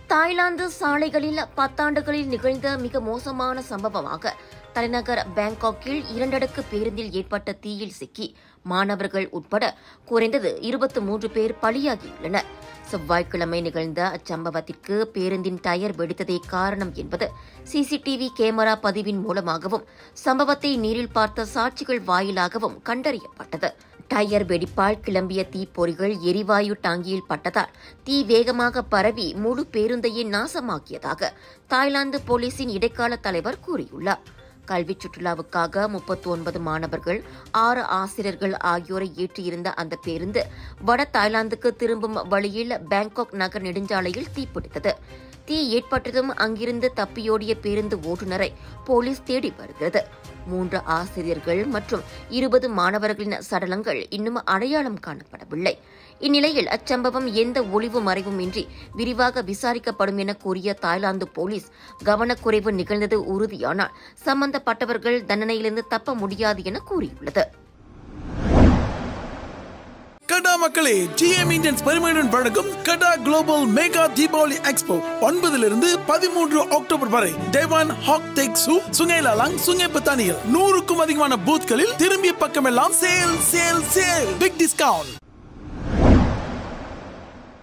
Thailand சாலைகளில் பத்தாண்டுகளில் நிகழ்ந்த மிக மோசமான சம்பவமாக தலைநகர் பேங்காக்கில் இரண்டடுக்கு பேருந்தில் ஏற்பட்ட தீயில் சிக்கி மாணவர்கள் உட்பட குறைந்தது இருபத்தி மூன்று பேர் பலியாகியுள்ளனர் செவ்வாய்க்கிழமை நிகழ்ந்த அச்சம்பவத்திற்கு பேருந்தின் டயர் வெடித்ததே காரணம் என்பது சிசிடிவி கேமரா பதிவின் மூலமாகவும் சம்பவத்தை நேரில் பார்த்த சாட்சிகள் வாயிலாகவும் கண்டறியப்பட்டது டயர் வெடிப்பால் கிளம்பிய தீப்பொறிகள் எரிவாயு டாங்கியில் பட்டதால் தீ வேகமாக பரவி முழு பேருந்தையே நாசமாக்கியதாக தாய்லாந்து போலீசின் இடைக்கால தலைவர் கூறியுள்ளார் கல்வி சுற்றுலாவுக்காக முப்பத்தி ஒன்பது மாணவர்கள் ஆறு ஆசிரியர்கள் ஆகியோரை ஏற்றியிருந்த அந்த பேருந்து வட தாய்லாந்துக்கு திரும்பும் வழியில் பேங்காக் நகர் நெடுஞ்சாலையில் தீப்பிடித்தது தீ ஏற்பட்டதும் அங்கிருந்து தப்பியோடிய பேருந்து ஓட்டுநரை போலீஸ் தேடி வருகிறது மூன்று ஆசிரியர்கள் மற்றும் இருபது மாணவர்களின் சடலங்கள் இன்னும் அடையாளம் காணப்படவில்லை இந்நிலையில் அச்சம்பவம் எந்த ஒளிவு மறைவும் இன்றி விரிவாக விசாரிக்கப்படும் என கூறிய தாய்லாந்து போலீஸ் கவனக்குறைவு நிகழ்ந்தது உறுதியானால் சம்பந்தப்பட்டவர்கள் தண்டனையிலிருந்து தப்ப முடியாது என கூறியுள்ளது கடா மக்களே ஜிஎம் இந்தியன்ஸ் பெருமையுடன் வழங்கும் கடா குளோபல் மெகா தீபாவளி எக்ஸ்போ ஒன்பதிலிருந்து பதிமூன்று அக்டோபர் வரை டேவான் ஹாக் டெக் சூ சுங்கேலாலாங் சுங்கே பத்தானியில் நூறுக்கும் அதிகமான பூத்களில் திரும்பிய பக்கமெல்லாம் sale sale sale big discount